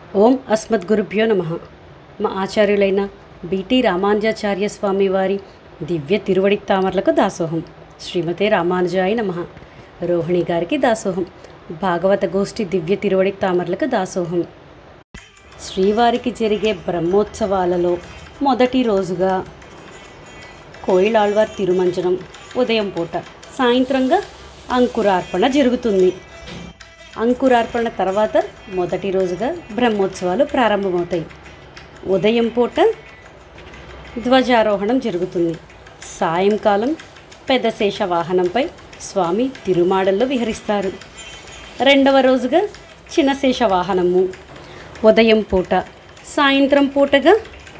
ఓం అస్మద్గురుభ్యో నమ మా ఆచార్యులైన బిటి రామానుజాచార్య స్వామి వారి దివ్య తిరువడి తామర్లకు దాసోహం శ్రీమతే రామానుజాయ నమ రోహిణి గారికి దాసోహం భాగవత గోష్ఠి దివ్య తిరువడి తామర్లకు దాసోహం శ్రీవారికి జరిగే బ్రహ్మోత్సవాలలో మొదటి రోజుగా కోయిలాళ్వార్ తిరుమంజనం ఉదయం పూట సాయంత్రంగా అంకురార్పణ జరుగుతుంది అంకురార్పణ తర్వాత మొదటి రోజుగా బ్రహ్మోత్సవాలు ప్రారంభమవుతాయి ఉదయం పూట ధ్వజారోహణం జరుగుతుంది సాయంకాలం పెద్ద శేష వాహనంపై స్వామి తిరుమాడల్లో విహరిస్తారు రెండవ రోజుగా చిన్న శేష వాహనము ఉదయం పూట సాయంత్రం పూటగా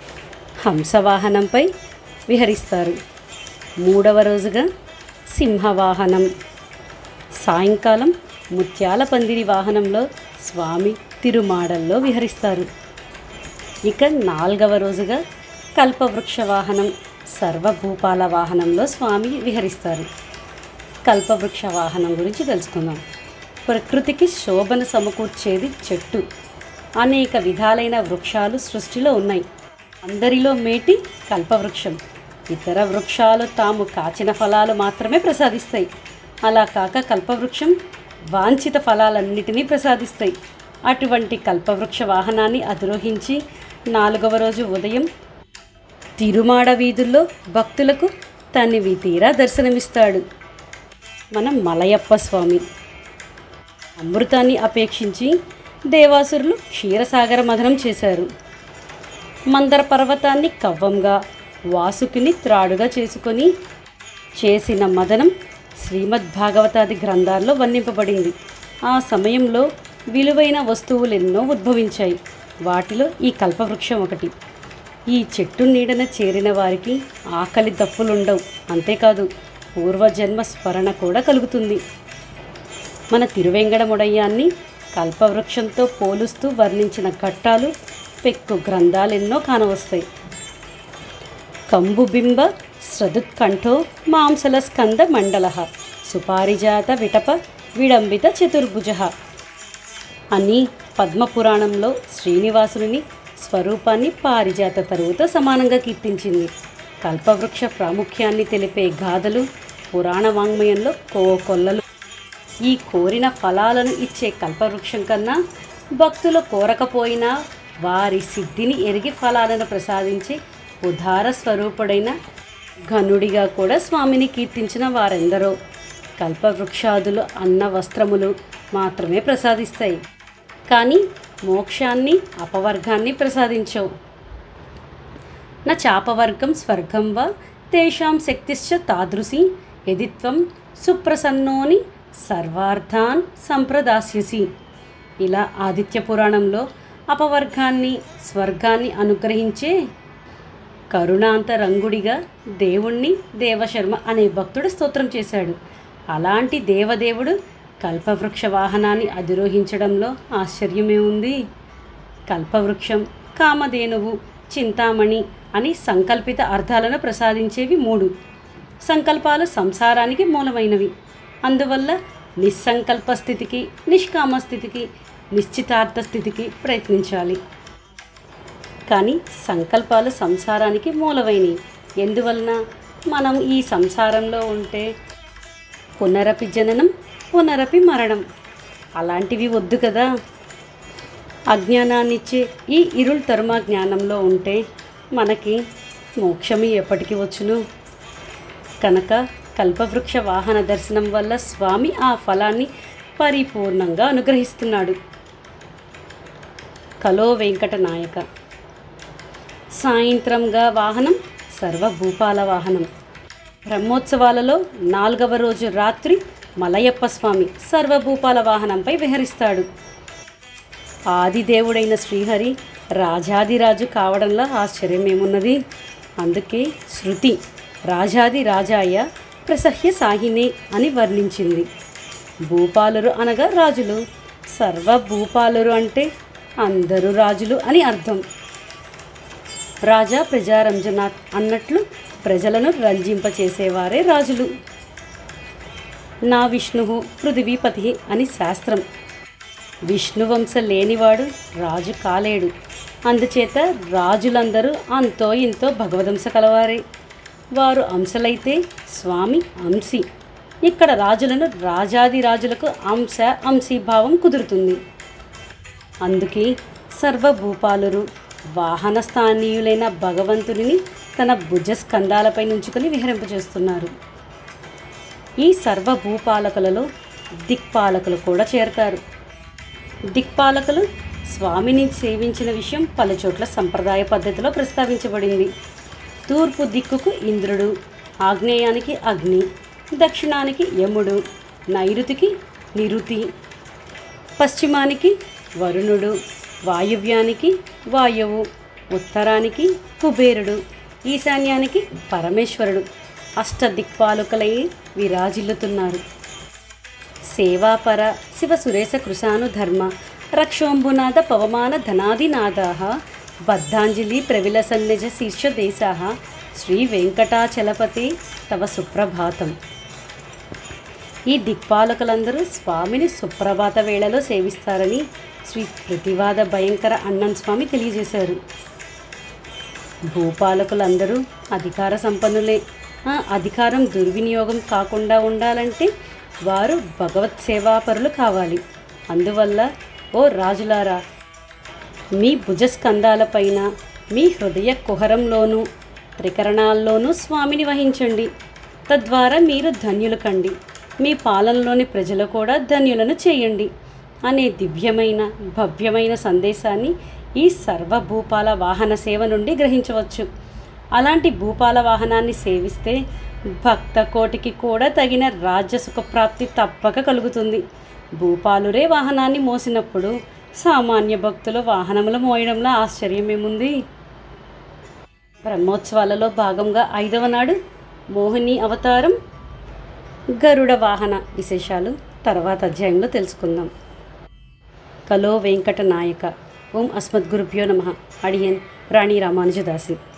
హంసవాహనంపై విహరిస్తారు మూడవ రోజుగా సింహవాహనం సాయంకాలం ముత్యాల పందిరి వాహనంలో స్వామి తిరుమాడల్లో విహరిస్తారు ఇక నాలుగవ రోజుగా కల్పవృక్ష వాహనం సర్వభూపాల వాహనంలో స్వామి విహరిస్తారు కల్పవృక్ష వాహనం గురించి తెలుసుకుందాం ప్రకృతికి శోభను సమకూర్చేది చెట్టు అనేక విధాలైన వృక్షాలు సృష్టిలో ఉన్నాయి అందరిలో మేటి కల్పవృక్షం ఇతర వృక్షాలు తాము కాచిన ఫలాలు మాత్రమే ప్రసాదిస్తాయి అలా కాక కల్పవృక్షం వాంఛిత ఫలాలన్నిటినీ ప్రసాదిస్తాయి అటువంటి కల్పవృక్ష వాహనాన్ని అధిరోహించి నాలుగవ రోజు ఉదయం తిరుమాడ వీధుల్లో భక్తులకు తనివి తీరా దర్శనమిస్తాడు మన మలయప్ప స్వామి అమృతాన్ని అపేక్షించి దేవాసురులు క్షీరసాగర మథనం చేశారు మందర పర్వతాన్ని కవ్వంగా వాసుకిని త్రాడుగా చేసుకొని చేసిన మదనం శ్రీమద్ భాగవతాది గ్రంథాల్లో వర్ణింపబడింది ఆ సమయంలో విలువైన వస్తువులు ఎన్నో ఉద్భవించాయి వాటిలో ఈ కల్పవృక్షం ఒకటి ఈ చెట్టు నీడన చేరిన వారికి ఆకలి దప్పులుండవు అంతేకాదు పూర్వజన్మ స్మరణ కూడా కలుగుతుంది మన తిరువెంగడముడయ్యాన్ని కల్పవృక్షంతో పోలుస్తూ వర్ణించిన ఘట్టాలు పెక్కు గ్రంథాలెన్నో కానవస్తాయి కంబుబింబ స్రదుత్కంఠో మాంసల స్కంద మండల సుపారిజాత విటప విడంబిత చతుర్భుజ అని పద్మపురాణంలో శ్రీనివాసుని స్వరూపాన్ని పారిజాత తరువుతో సమానంగా కీర్తించింది కల్పవృక్ష ప్రాముఖ్యాన్ని తెలిపే గాథలు పురాణ వాంగ్మయంలో కోకొల్లలు ఈ కోరిన ఫలాలను ఇచ్చే కల్పవృక్షం కన్నా భక్తులు కోరకపోయినా వారి సిద్ధిని ఎరిగి ఫలాలను ప్రసాదించి ఉదార స్వరూపుడైన ఘనుడిగా కూడా స్వామిని కీర్తించిన వారెందరో కల్పవృక్షాదులు అన్న వస్త్రములు మాత్రమే ప్రసాదిస్తాయి కానీ మోక్షాన్ని అపవర్గాన్ని ప్రసాదించవు నా చాపవర్గం స్వర్గం వా తేషాం శక్తిశ్చ తాదృశి యదిత్వం సుప్రసన్నోని సర్వార్థాన్ సంప్రదాస్యసి ఇలా ఆదిత్య పురాణంలో అపవర్గాన్ని స్వర్గాన్ని అనుగ్రహించే కరుణాంతరంగుడిగా దేవుణ్ణి దేవశర్మ అనే భక్తుడు స్తోత్రం చేశాడు అలాంటి దేవదేవుడు కల్పవృక్ష వాహనాన్ని అధిరోహించడంలో ఆశ్చర్యమే ఉంది కల్పవృక్షం కామధేనువు చింతామణి అని సంకల్పిత అర్థాలను ప్రసాదించేవి మూడు సంకల్పాలు సంసారానికి మూలమైనవి అందువల్ల నిస్సంకల్ప స్థితికి నిష్కామ స్థితికి నిశ్చితార్థ స్థితికి ప్రయత్నించాలి కానీ సంకల్పాలు సంసారానికి మూలమైనవి ఎందువలన మనం ఈ సంసారంలో ఉంటే పునరపి జననం పునరపి మరణం అలాంటివి వద్దు కదా అజ్ఞానాన్నిచ్చే ఈ ఇరుள் తరుమ జ్ఞానంలో ఉంటే మనకి మోక్షమి ఎప్పటికి వచ్చును కనుక కల్పవృక్ష వాహన దర్శనం వల్ల స్వామి ఆ ఫలాన్ని పరిపూర్ణంగా అనుగ్రహిస్తున్నాడు కలో వెంకట నాయక సాయంత్రంగా వాహనం సర్వభూపాల వాహనం బ్రహ్మోత్సవాలలో నాలుగవ రోజు రాత్రి మలయప్ప స్వామి సర్వభూపాల వాహనంపై విహరిస్తాడు ఆదిదేవుడైన శ్రీహరి రాజాదిరాజు కావడంలో ఆశ్చర్యమేమున్నది అందుకే శృతి రాజాది రాజాయ ప్రసహ్య సాహినే అని వర్ణించింది భూపాలురు అనగా రాజులు సర్వభూపాలురు అంటే అందరూ రాజులు అని అర్థం రాజా ప్రజారంజనాథ్ అన్నట్లు ప్రజలను రంజింపచేసేవారే రాజులు నా విష్ణు పృథివీపతి అని శాస్త్రం విష్ణువంశ లేనివాడు రాజు కాలేడు అందుచేత రాజులందరూ అంతో ఇంతో భగవదంశ కలవారే వారు అంశలైతే స్వామి అంశి ఇక్కడ రాజులను రాజాది రాజులకు అంశ అంశీభావం కుదురుతుంది అందుకే సర్వభూపాలురు వాహన స్థానీయులైన భగవంతుడిని తన భుజ స్కందాలపై నుంచుకొని విహరింపచేస్తున్నారు ఈ సర్వభూపాలకులలో దిక్పాలకులు కూడా చేరతారు దిక్పాలకులు స్వామిని సేవించిన విషయం పలుచోట్ల సంప్రదాయ పద్ధతిలో ప్రస్తావించబడింది తూర్పు దిక్కుకు ఇంద్రుడు ఆగ్నేయానికి అగ్ని దక్షిణానికి యముడు నైరుతికి నిరుతి పశ్చిమానికి వరుణుడు వాయువ్యానికి వాయువు ఉత్తరానికి కుబేరుడు ఈశాన్యానికి పరమేశ్వరుడు అష్టదిక్పాలకులై విరాజిల్లుతున్నారు సేవాపర శివ సురేశ కృశాను ధర్మ రక్షోంబునాథ పవమాన ధనాదినాథా బద్ధాంజలి ప్రవిలసన్నిజ శీర్షదేశా శ్రీ వెంకటాచలపతి తవ సుప్రభాతం ఈ దిక్పాలకులందరూ స్వామిని సుప్రభాత వేళలో సేవిస్తారని శ్రీ ప్రతివాద భయంకర అన్నం స్వామి తెలియజేశారు భూపాలకులందరూ అధికార సంపన్నులే ఆ అధికారం దుర్వినియోగం కాకుండా ఉండాలంటే వారు భగవత్ సేవాపరులు కావాలి అందువల్ల ఓ రాజులారా మీ భుజస్కంధాలపైన మీ హృదయ కుహరంలోనూ త్రికరణాల్లోనూ స్వామిని వహించండి తద్వారా మీరు ధన్యులు కండి మీ పాలనలోని ప్రజలు కూడా ధన్యులను చేయండి అనే దివ్యమైన భవ్యమైన సందేశాన్ని ఈ సర్వభూపాల వాహన సేవ నుండి గ్రహించవచ్చు అలాంటి భూపాల వాహనాన్ని సేవిస్తే భక్త కోటికి కూడా తగిన రాజ్య సుఖప్రాప్తి తప్పక కలుగుతుంది భూపాలురే వాహనాన్ని మోసినప్పుడు సామాన్య భక్తులు వాహనములు మోయడంలో ఆశ్చర్యం ఏముంది బ్రహ్మోత్సవాలలో భాగంగా ఐదవ నాడు మోహిని అవతారం గరుడ వాహన విశేషాలు తర్వాత అధ్యాయంలో తెలుసుకుందాం కలో వెంకట నాయక ఓం అస్మద్గురుభ్యో నమ అడియన్ రాణి రామానుజదాసి